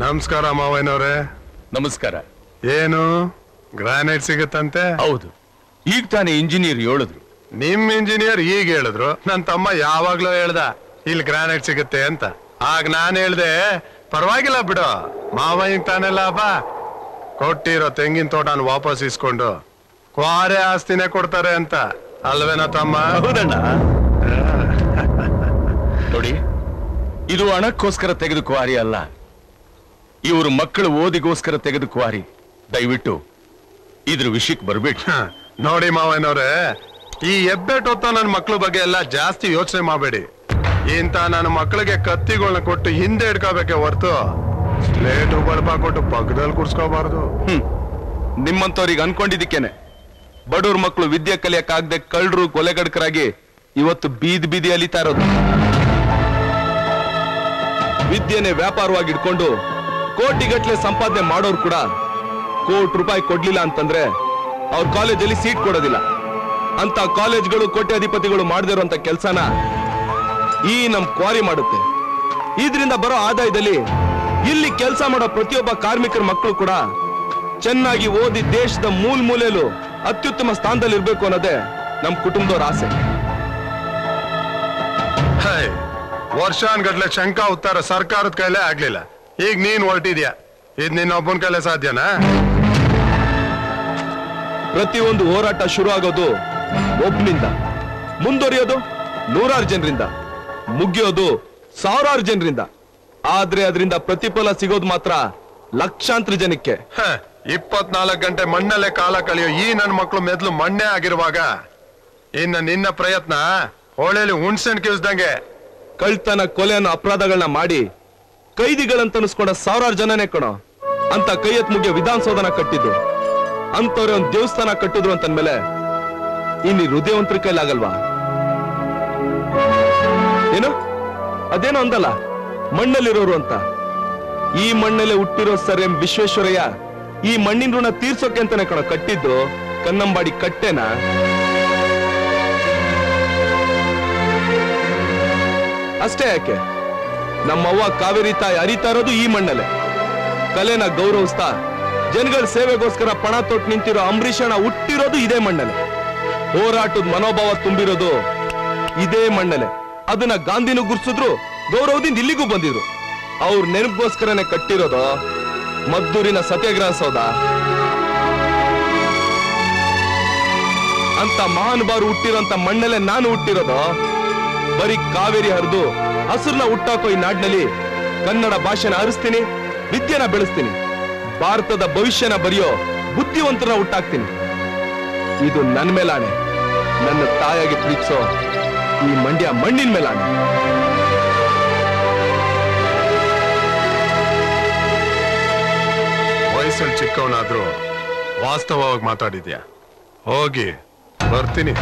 ನಮಸ್ಕಾರ ಮಾವಯ್ಯನವ್ರೆ ನಮಸ್ಕಾರ ಏನು ಗ್ರಾನೈಟ್ ಸಿಗುತ್ತಂತೆ ಹೌದು ಈಗ ತಾನೇ ಇಂಜಿನಿಯರ್ ಹೇಳಿದ್ರು ನಿಮ್ ಇಂಜಿನಿಯರ್ ಈಗ ಹೇಳಿದ್ರು ನನ್ ತಮ್ಮ ಯಾವಾಗ್ಲೂ ಹೇಳ್ದ ಇಲ್ಲಿ ಗ್ರಾನೈಟ್ ಸಿಗುತ್ತೆ ಅಂತ ಆಗ ನಾನ್ ಹೇಳ್ದೆ ಪರವಾಗಿಲ್ಲ ಬಿಡು ಮಾವಯ್ಯಂಗ್ ತಾನೇ ಲಾಭ ಕೊಟ್ಟಿರೋ ತೆಂಗಿನ ತೋಟನ ವಾಪಸ್ ಇಸ್ಕೊಂಡು ಕ್ವಾರೆ ಆಸ್ತಿನೇ ಕೊಡ್ತಾರೆ ಅಂತ ಅಲ್ವೇನೋ ತಮ್ಮ ಹೌದಣ್ಣ ನೋಡಿ ಇದು ಹಣಕ್ಕೋಸ್ಕರ ತೆಗೆದು ಕ್ವಾರಿ ಅಲ್ಲ ಇವರು ಮಕ್ಕಳು ಓದಿಗೋಸ್ಕರ ತೆಗೆದು ಕ್ವಾರಿ ದಯವಿಟ್ಟು ಇದ್ರ ವಿಷಯಕ್ಕೆ ಬರ್ಬೇಡಿ ಹ, ನೋಡಿ ಮಾವಯ್ಯನವ್ರೆ ಈ ಎಬ್ಬೆಟೊತ್ತ ನನ್ನ ಮಕ್ಳ ಬಗ್ಗೆ ಎಲ್ಲ ಜಾಸ್ತಿ ಯೋಚನೆ ಮಾಡಬೇಡಿ ಇಂತ ನನ್ನ ಮಕ್ಕಳಿಗೆ ಕತ್ತಿಗಳನ್ನ ಕೊಟ್ಟು ಹಿಂದೆ ಇಡ್ಕೋಬೇಕೆ ಹೊರ್ತು ಸ್ಲೇಟು ಬಳಪ ಕೊಟ್ಟು ಪಕ್ಕದಲ್ಲಿ ಕುಡ್ಸ್ಕೋಬಾರ್ದು ಹ್ಮ್ ನಿಮ್ಮಂತವ್ರಿಗೆ ಅನ್ಕೊಂಡಿದ್ದಕ್ಕೇನೆ ಬಡವ್ರ ಮಕ್ಕಳು ವಿದ್ಯೆ ಕಲಿಯಕ್ಕಾಗದೆ ಕಳ್ಳರು ಕೊಲೆಗಡಕರಾಗಿ ಇವತ್ತು ಬೀದಿ ಬೀದಿ ಅಲಿತಾ ಇರೋದು ವಿದ್ಯೆನೆ ವ್ಯಾಪಾರವಾಗಿ ಇಟ್ಕೊಂಡು ಕೋಟಿಗಟ್ಲೆ ಸಂಪಾದನೆ ಮಾಡೋರು ಕೂಡ ಕೋಟಿ ರೂಪಾಯಿ ಕೊಡ್ಲಿಲ್ಲ ಅಂತಂದ್ರೆ ಅವ್ರ ಕಾಲೇಜಲ್ಲಿ ಸೀಟ್ ಕೊಡೋದಿಲ್ಲ ಅಂತ ಕಾಲೇಜ್ಗಳು ಕೋಟ್ಯಾಧಿಪತಿಗಳು ಮಾಡದೇ ಇರುವಂತ ಕೆಲಸನ ಈ ನಮ್ ಕ್ವಾರಿ ಮಾಡುತ್ತೆ ಇದರಿಂದ ಬರೋ ಆದಾಯದಲ್ಲಿ ಇಲ್ಲಿ ಕೆಲಸ ಮಾಡೋ ಪ್ರತಿಯೊಬ್ಬ ಕಾರ್ಮಿಕರ ಮಕ್ಕಳು ಕೂಡ ಚೆನ್ನಾಗಿ ಓದಿ ದೇಶದ ಮೂಲ್ ಮೂಲೆಯಲ್ಲೂ ಅತ್ಯುತ್ತಮ ಸ್ಥಾನದಲ್ಲಿ ಇರ್ಬೇಕು ಅನ್ನೋದೇ ನಮ್ ಕುಟುಂಬದವ್ರ ಆಸೆ ಹೈ ವರ್ಷಾನ್ಗಟ್ಲೆ ಶಂಕ ಉತ್ತರ ಸರ್ಕಾರದ ಕೈಲೇ ಆಗ್ಲಿಲ್ಲ ಈಗ ನೀನ್ ಹೊರಟಿದ್ಯಾ ಇದ್ ನಿನ್ನ ಒಬ್ಬನ ಕೈಲೇ ಸಾಧ್ಯನಾ ಪ್ರತಿಯೊಂದು ಹೋರಾಟ ಶುರು ಆಗೋದು ಒಬ್ನಿಂದ ಮುಂದುವರಿಯೋದು ನೂರಾರು ಜನರಿಂದ ಮುಗಿಯೋದು ಸಾವಿರಾರು ಜನರಿಂದ ಆದ್ರೆ ಅದರಿಂದ ಪ್ರತಿಫಲ ಸಿಗೋದು ಮಾತ್ರ ಲಕ್ಷಾಂತರ ಜನಕ್ಕೆ ಹ, ಇಪ್ಪತ್ನಾಲ್ಕು ಗಂಟೆ ಮಣ್ಣಲ್ಲೇ ಕಾಲ ಕಳೆಯೋ ಈ ನನ್ನ ಮಕ್ಕಳು ಮೆದ್ಲು ಮಣ್ಣೆ ಆಗಿರುವಾಗ ಇನ್ನ ನಿನ್ನ ಪ್ರಯತ್ನ ಹೊಳೆಲಿ ಹುಣ್ಸೆಣ್ ಕಿಲ್ಸ್ದಂಗೆ ಕಳ್ತನ ಕೊಲೆ ಅನ್ನೋ ಅಪರಾಧಗಳನ್ನ ಮಾಡಿ ಕೈದಿಗಳಂತ ಅನಿಸ್ಕೊಂಡ ಸಾವಿರಾರು ಜನನೇ ಕಣೋ ಅಂತ ಕೈ ಎತ್ ಮುಗಿಯೋ ವಿಧಾನಸೌಧನ ಕಟ್ಟಿದ್ದು ಅಂತವ್ರೆ ಒಂದ್ ದೇವಸ್ಥಾನ ಕಟ್ಟಿದ್ರು ಅಂತಂದ್ಮೇಲೆ ಇನ್ನು ಹೃದಯವಂತರ ಕೈಲಾಗಲ್ವಾ ಏನು ಅದೇನೋ ಅಂದಲ್ಲ ಮಣ್ಣಲ್ಲಿರೋರು ಅಂತ ಈ ಮಣ್ಣಲ್ಲೇ ಹುಟ್ಟಿರೋ ಸರ್ ಎಂ ವಿಶ್ವೇಶ್ವರಯ್ಯ ಈ ಮಣ್ಣಿನ ಋಣ ತೀರ್ಸೋಕೆ ಅಂತಾನೆ ಕಣ ಕಟ್ಟಿದ್ದು ಕನ್ನಂಬಾಡಿ ಕಟ್ಟೆನಾ ಅಷ್ಟೇ ಯಾಕೆ ನಮ್ಮವ್ವ ಕಾವೇರಿ ತಾಯಿ ಅರಿತಾ ಇರೋದು ಈ ಮಣ್ಣಲ್ಲೇ ಕಲೆನ ಗೌರವಿಸ್ತಾ ಜನಗಳ ಸೇವೆಗೋಸ್ಕರ ಪಣ ತೊಟ್ಟು ನಿಂತಿರೋ ಅಂಬರೀಷಣ ಹುಟ್ಟಿರೋದು ಇದೇ ಮಣ್ಣಲ್ಲೇ ಹೋರಾಟದ ಮನೋಭಾವ ತುಂಬಿರೋದು ಇದೇ ಮಣ್ಣಲ್ಲೇ ಅದನ್ನ ಗಾಂಧಿನೂ ಗುರ್ಸಿದ್ರು ಗೌರವದಿಂದ ಇಲ್ಲಿಗೂ ಬಂದಿದ್ರು ಅವ್ರ ನೆನಪಿಗೋಸ್ಕರನೇ ಕಟ್ಟಿರೋದು ಮದ್ದೂರಿನ ಸತ್ಯಾಗ್ರಹ ಸೌಧ ಅಂತ ಮಹಾನುಭಾವರು ಹುಟ್ಟಿರೋಂತ ಮಣ್ಣಲ್ಲೇ ನಾನು ಹುಟ್ಟಿರೋದು ಬರೀ ಕಾವೇರಿ ಹರಿದು ಹಸುರ್ನ ಹುಟ್ಟಾಕೋ ಈ ನಾಡಿನಲ್ಲಿ ಕನ್ನಡ ಭಾಷೆನ ಹರಿಸ್ತೀನಿ ವಿದ್ಯೆನ ಬೆಳೆಸ್ತೀನಿ ಭಾರತದ ಭವಿಷ್ಯನ ಬರೆಯೋ ಬುದ್ಧಿವಂತನ ಹುಟ್ಟಾಕ್ತೀನಿ ಇದು ನನ್ನ ಮೇಲಾಣೆ ನನ್ನ ತಾಯಾಗಿ ಪ್ರೀತಿಸೋ ಈ ಮಂಡ್ಯ ಮಣ್ಣಿನ ಮೇಲಾಣೆ ವಯಸ್ಸಲ್ಲಿ ಚಿಕ್ಕವನಾದ್ರೂ ವಾಸ್ತವವಾಗಿ ಮಾತಾಡಿದ್ಯಾ ಹೋಗಿ ಬರ್ತೀನಿ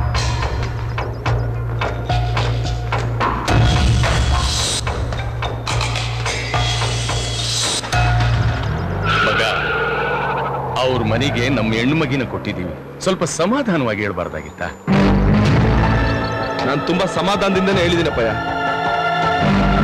ಮಗ ಅವ್ರ ಮನೆಗೆ ನಮ್ಮ ಹೆಣ್ಣು ಮಗಿನ ಕೊಟ್ಟಿದೀವಿ ಸ್ವಲ್ಪ ಸಮಾಧಾನವಾಗಿ ಹೇಳ್ಬಾರ್ದಾಗಿತ್ತ ನಾನು ತುಂಬಾ ಸಮಾಧಾನದಿಂದನೇ ಹೇಳಿದ್ದೀನಪ್ಪಯ್ಯ